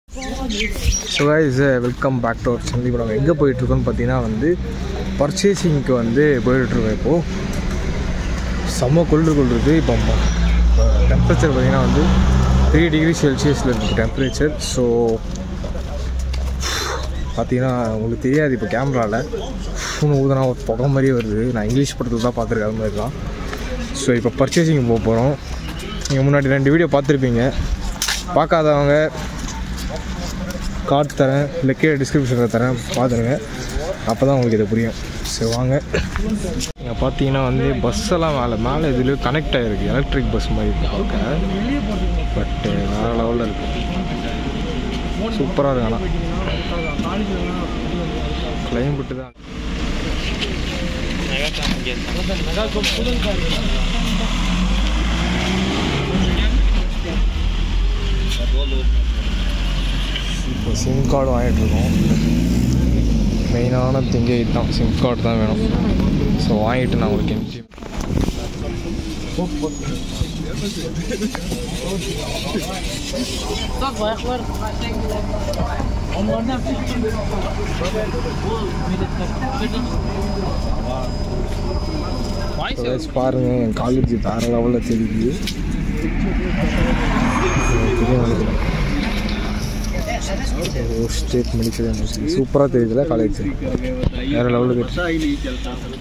So guys welcome back to our channel இப்போ நம்ம எங்கே போயிட்டுருக்கோம்னு பார்த்தீங்கன்னா வந்து பர்ச்சேசிங்க்கு வந்து போயிட்டுருக்கோம் இப்போது செம்ம கொள்ளு கொள்ளுது இப்போ டெம்பரேச்சர் பார்த்தீங்கன்னா வந்து த்ரீ டிகிரி செல்சியஸில் இருக்குது டெம்பரேச்சர் ஸோ பார்த்தீங்கன்னா உங்களுக்கு தெரியாது இப்போ கேமராவில் ஃபோன் ஊதுனா ஒரு புகை மாதிரியே வருது நான் இங்கிலீஷ் படத்தில் தான் பார்த்துருக்கேன் அது மாதிரி தான் ஸோ இப்போ பர்ச்சேசிங் போக போகிறோம் நீங்கள் முன்னாடி ரெண்டு வீடியோ பார்த்துருப்பீங்க பார்க்காதவங்க கார்டு தரேன் இல்லை கீழே டிஸ்கிரிப்ஷனில் தரேன் பார்த்துருங்க அப்போ தான் உங்களுக்கு இது புரியும் சரி வாங்க இங்கே பார்த்தீங்கன்னா வந்து பஸ்ஸெல்லாம் மேலே மேலே இதில் கனெக்ட் ஆகிருக்கு எலக்ட்ரிக் பஸ் மாதிரி இருக்கு பார்க்க பட்டு வேறு லெவலில் இருக்குது சூப்பராக இருக்கு ஆனால் கிளைமேட்டு தான் இப்போ சிம் கார்டு வாங்கிட்டு இருக்கோம் மெயினான திங்க இதுதான் சிம் கார்டு தான் வேணும் ஸோ வாங்கிட்டு நான் உங்களுக்கு எம்டி ஏதாச்சும் பாருங்க என் காலேஜ் வேற லெவலில் தெரியுது எனக்கு தெரியும் நினைக்கிறேன் ஓ ஸ்டேட் மெடிக்கல் யூனிவர்சிட்டி சூப்பராக தெரியுதுல காலேஜ் வேற லெவலில் தெரியுது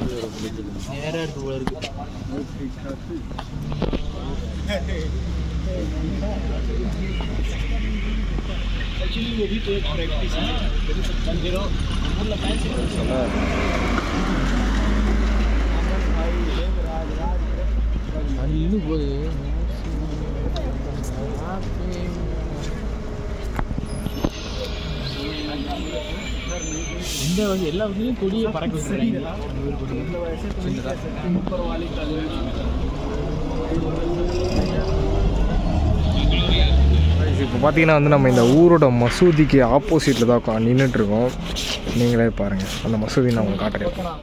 இந்த வகை எல்லா வகையிலும் கொடியை பறக்க வச்சுருக்காங்க இப்போ பார்த்தீங்கன்னா வந்து நம்ம இந்த ஊரோட மசூதிக்கு ஆப்போசிட்டில் தான் நின்றுட்டுருக்கோம் நீங்களே பாருங்கள் அந்த மசூதி நான் உங்களுக்கு காட்டுறேன்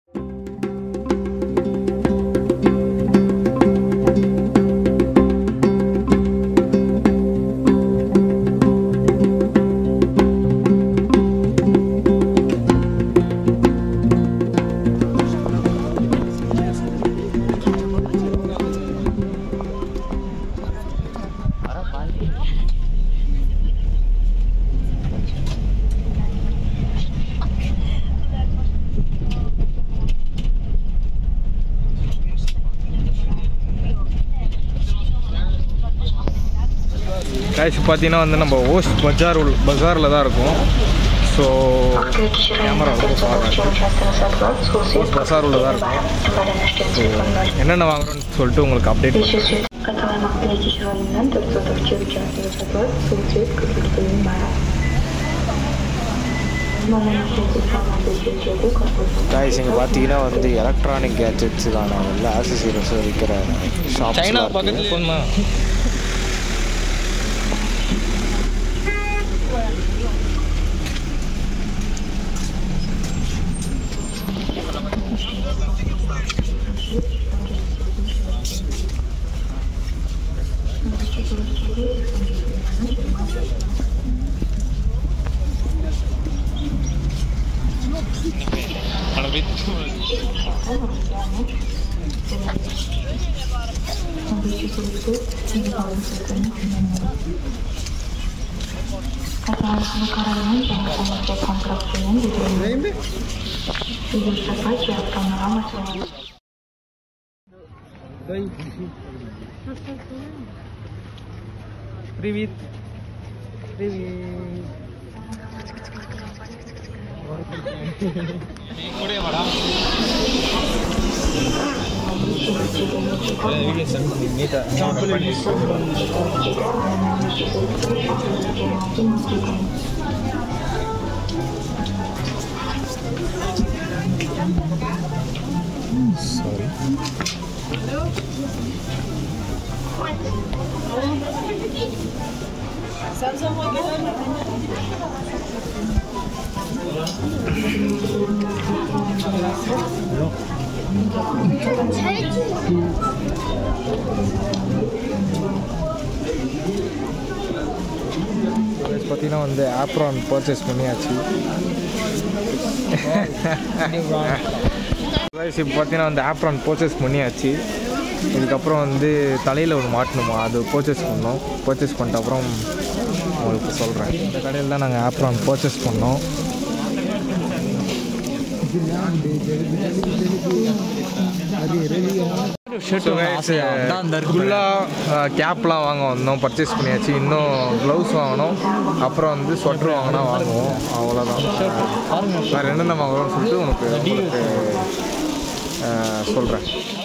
கேஷ் பார்த்தீங்கன்னா வந்து நம்ம ஓஸ்ட் பஜார் உள் பஜாரில் தான் இருக்கும் ஸோ கேமரா ரொம்ப பாருங்க ஓஸ்ட் பஜார் உள்ள தான் இருக்கும் ஸோ என்னென்ன வாங்குறோன்னு சொல்லிட்டு உங்களுக்கு அப்டேட் பண்ணுறேன் Которая могла сегодня тот, кто вчера участвовал в собой, получает какую-то понимаю. Мама находится сама получает какую-то காய்ஸ் இங்கே பார்த்தீங்கன்னா வந்து எலக்ட்ரானிக் கேஜெட்ஸுக்கான எல்லா ஆக்சசரிஸும் விற்கிற ஷாப் சைனா பக்கத்துல போகணுமா Которая наkararının yanında kontraktının üzerinde bir собачья панорама своего. Привіт. Привіт. Sorry பார்த்தீங்கன்னா வந்து ஆப்ரான் பர்ச்சேஸ் பண்ணியாச்சு கைஸ் இப்போ பார்த்தீங்கன்னா வந்து ஆப்ரான் பர்ச்சேஸ் பண்ணியாச்சு இதுக்கப்புறம் வந்து தலையில் ஒன்று மாட்டணுமா அது பர்ச்சேஸ் பண்ணோம் பர்ச்சேஸ் பண்ணிட்ட அப்புறம் உங்களுக்கு சொல்கிறேன் இந்த கடையில் தான் நாங்கள் ஆப்ரான் பர்ச்சேஸ் பண்ணோம் ஃபுல்லாக கேப்லாம் வாங்க வந்தோம் பர்ச்சேஸ் பண்ணியாச்சு இன்னும் க்ளவுஸ் வாங்கணும் அப்புறம் வந்து ஸ்வெட்டர் வாங்கினா வாங்குவோம் அவ்வளோதான் வேறு என்னென்ன வாங்குறோம்னு சொல்லிட்டு உனக்கு உங்களுக்கு சொல்கிறேன்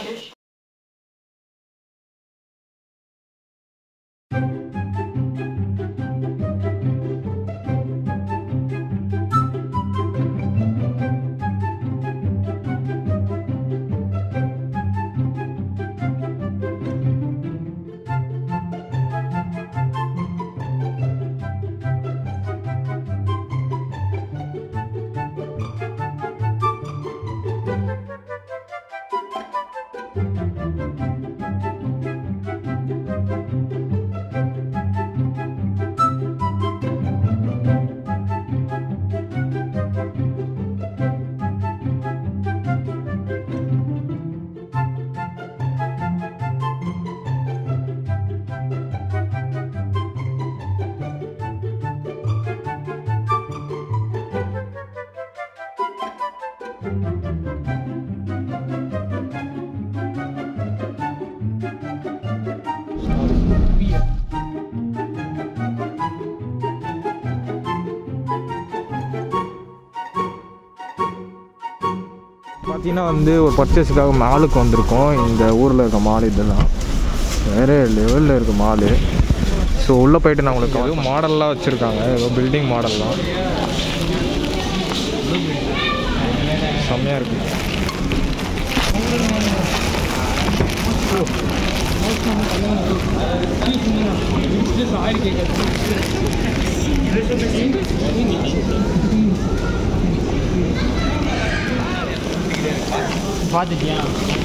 பார்த்தீங்கன்னா வந்து ஒரு பர்ச்சேஸுக்காக மாலுக்கு வந்திருக்கோம் இந்த ஊரில் இருக்க மால் இதெல்லாம் வேறு லெவலில் இருக்குது மாலு ஸோ உள்ளே போயிட்டு நான் உங்களுக்கு ஏதோ மாடல்லாம் வச்சுருக்காங்க ஏதோ பில்டிங் மாடல்லாம் செம்மையாக இருக்குது பார்த்துட்டியா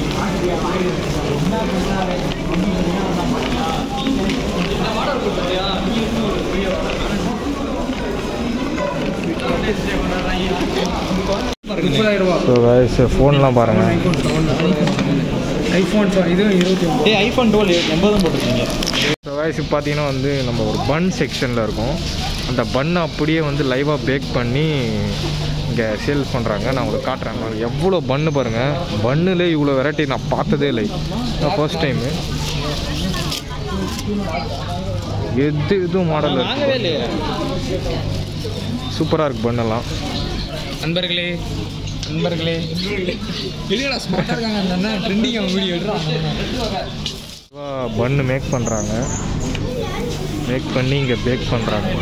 ஸோ guys ஃபோன்லாம் பாருங்கள் ஐஃபோன் இது இருபத்தி ஒம்பது ஐஃபோன் டுவெல் எண்பதும் போட்டிருக்கீங்க ஸோ வயசு பார்த்தீங்கன்னா வந்து நம்ம ஒரு பன் செக்ஷனில் இருக்கோம் அந்த பண்ணை அப்படியே வந்து லைவாக பேக் பண்ணி இங்கே சேல் பண்ணுறாங்க நான் உங்களுக்கு காட்டுறேன் நான் எவ்வளோ பன்னு பாருங்கள் பன்னுலே இவ்வளோ வெரைட்டி நான் பார்த்ததே இல்லை நான் ஃபர்ஸ்ட் டைமு எது எதுவும் மாடல் வாங்கவே இல்லையே சூப்பராக இருக்குது பண்ணெல்லாம் நண்பர்களே நண்பர்களே இல்லைடா ஸ்மார்ட்டாக இருக்காங்க அந்த அண்ணன் ட்ரெண்டிங் அவன் வீடியோ எடுறாங்க பன்னு மேக் பண்ணுறாங்க மேக் பண்ணி இங்கே பேக் பண்ணுறாங்க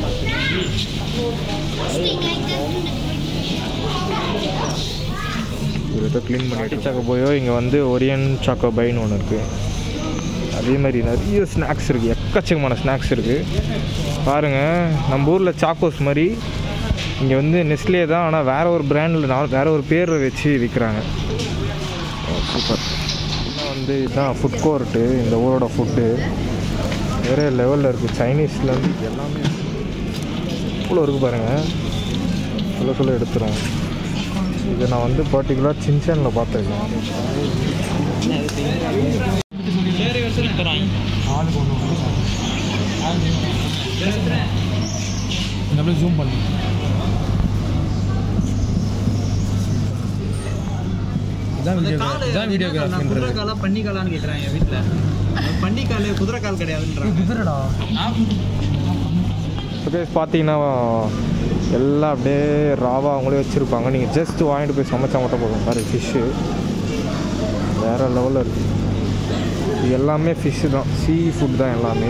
ஒரு இதை க்ளீன் பண்ணிட்டு சாக்கோ போயோ இங்கே வந்து ஒரியன் சாக்கோ பைன்னு ஒன்று இருக்குது அதே மாதிரி நிறைய ஸ்நாக்ஸ் இருக்குது எக்கச்சக்கமான ஸ்நாக்ஸ் இருக்குது பாருங்கள் நம்ம ஊரில் சாக்கோஸ் மாதிரி இங்கே வந்து நெஸ்லே தான் ஆனால் வேற ஒரு பிராண்டில் நான் வேற ஒரு பேர் வச்சு விற்கிறாங்க சூப்பர் இன்னும் வந்து இதுதான் ஃபுட் கோர்ட்டு இந்த ஊரோட ஃபுட்டு வேறு லெவலில் இருக்குது சைனீஸ்லேருந்து எல்லாமே இவ்வளோ இருக்குது பாருங்கள் சொல்ல சொல்ல எடுத்துரும் இதை நான் வந்து பர்டிகுலர் சின்சனில் பார்த்துருக்கேன் அப்படியே ஜூம் பண்ணு இதான் வீடியோ இதான் வீடியோகிராஃபின்றது குதிரைக்காலா பன்னிக்காலான்னு கேட்குறேன் என் வீட்டில் பன்னிக்கால் குதிரைக்கால் கிடையாதுன்றாங்க குதிரடா ஓகே பார்த்தீங்கன்னா எல்லாம் அப்படியே ராவாக அவங்களே வச்சுருப்பாங்க நீங்கள் ஜஸ்ட் வாங்கிட்டு போய் சமைச்சா மட்டும் போதும் பாரு ஃபிஷ்ஷு வேறு லெவலில் இருக்குது இது எல்லாமே ஃபிஷ்ஷு தான் சீ ஃபுட் தான் எல்லாமே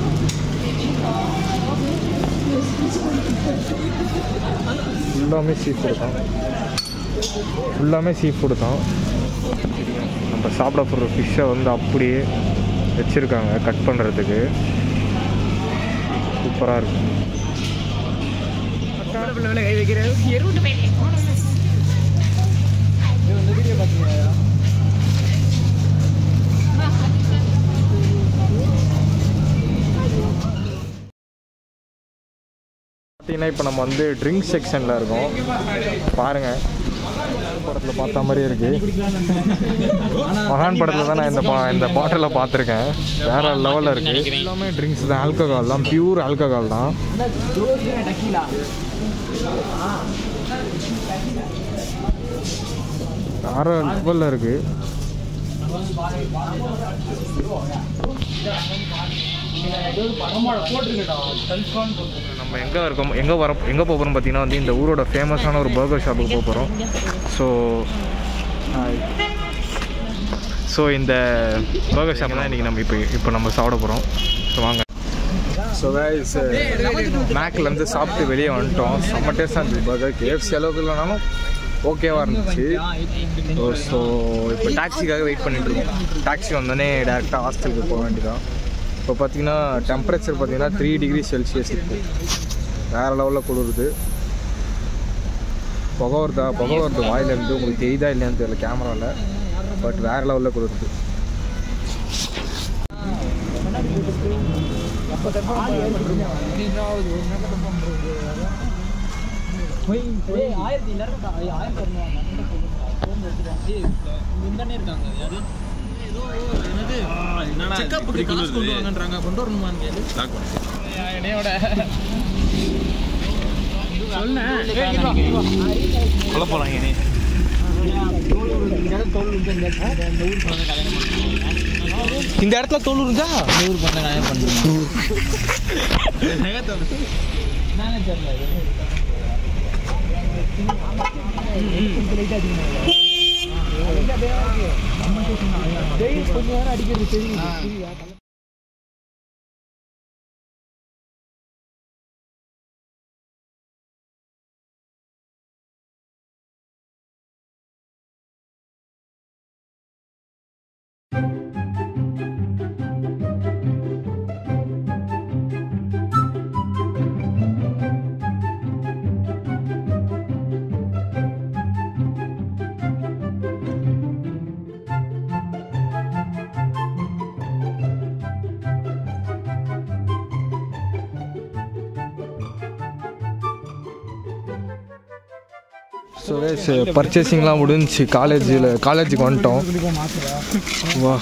ஃபுல்லாமே சீ ஃபுட் தான் ஃபுல்லாமே சீ ஃபுட் தான் நம்ம சாப்பிட போகிற ஃபிஷ்ஷை வந்து அப்படியே வச்சுருக்காங்க கட் பண்ணுறதுக்கு சூப்பராக இருக்குது கை வைக்கிறேன் எருண்டு போயிட்டேன் வீடியோ பார்த்தீங்களா பார்த்தீங்கன்னா இப்போ நம்ம வந்து ட்ரிங்க் செக்ஷனில் இருக்கோம் பாருங்கள் படத்தில் பார்த்த மாதிரி இருக்கு மகான் படத்தில் தான் நான் இந்த பா இந்த பாட்டிலை பார்த்துருக்கேன் வேற லெவலில் இருக்கு எல்லாமே ட்ரிங்க்ஸ் தான் ஆல்கஹால் தான் பியூர் ஆல்கஹால் தான் வேற லெவலில் இருக்கு நம்ம எங்கே இருக்கோம் எங்கே வர எங்கே போக போகிறோம் பார்த்தீங்கன்னா வந்து இந்த ஊரோட ஃபேமஸான ஒரு பர்கர் ஷாப்புக்கு போக போகிறோம் ஸோ ஸோ இந்த பர்கர் ஷாப் தான் இன்றைக்கி நம்ம இப்போ இப்போ நம்ம சாப்பிட போகிறோம் ஸோ வாங்க ஸோ கைஸ் மேக்லேருந்து சாப்பிட்டு வெளியே வந்துட்டோம் செம்ம டேஸ்டாக இருந்துச்சு பர்கர் கேஎஃப்சி அளவுக்கு இல்லைனாலும் ஓகேவாக இருந்துச்சு ஸோ இப்போ டாக்ஸிக்காக வெயிட் பண்ணிட்டு இருக்கோம் டாக்ஸி வந்தோடனே டேரெக்டாக ஹாஸ்டலுக்கு போக வேண்டியதான் இப்போ பார்த்தீங்கன்னா டெம்பரேச்சர் பார்த்தீங்கன்னா த்ரீ டிகிரி செல்சியஸ் இருக்குது வேறு லெவலில் குளிருது புகை வருதா புகை வருது வாயிலேருந்து உங்களுக்கு தெரியுதா இல்லையான்னு தெரியல கேமராவில் பட் வேறு லெவலில் குளிருது ஆயிரத்தி எல்லாரும் ஆயிரத்தி முந்தானே இருக்காங்க யாரு ஏதோ என்னது செக்கப்புக்கு காசு கொண்டு வாங்கன்றாங்க கொண்டு வரணுமான்னு கேளு என்னையோட சொல்ல போறாங்க இனி இந்த இடத்துல தோல் இருந்தா ஊர் பண்ண கல்யாணம் பண்ணுறோம் ஸோ கைஸ் பர்ச்சேசிங்லாம் முடிஞ்சுச்சு காலேஜில் காலேஜுக்கு வந்துட்டோம் வா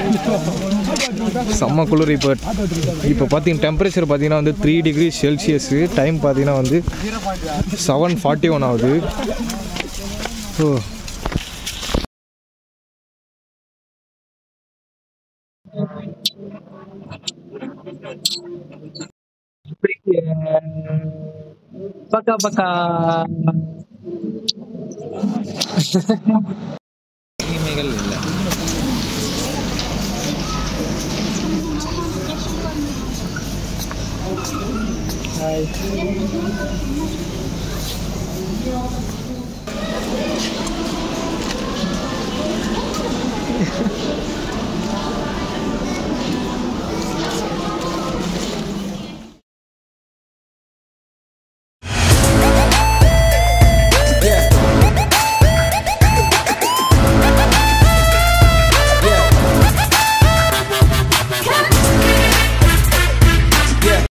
செம்ம குளிர் இப்போ இப்போ பார்த்தீங்கன்னா டெம்பரேச்சர் பார்த்தீங்கன்னா வந்து த்ரீ டிகிரி செல்சியஸு டைம் பார்த்தீங்கன்னா வந்து செவன் ஃபார்ட்டி ஒன் ஆகுது ஓ பக்கா பக்கா தீமைகள் இல்லை ஹாய்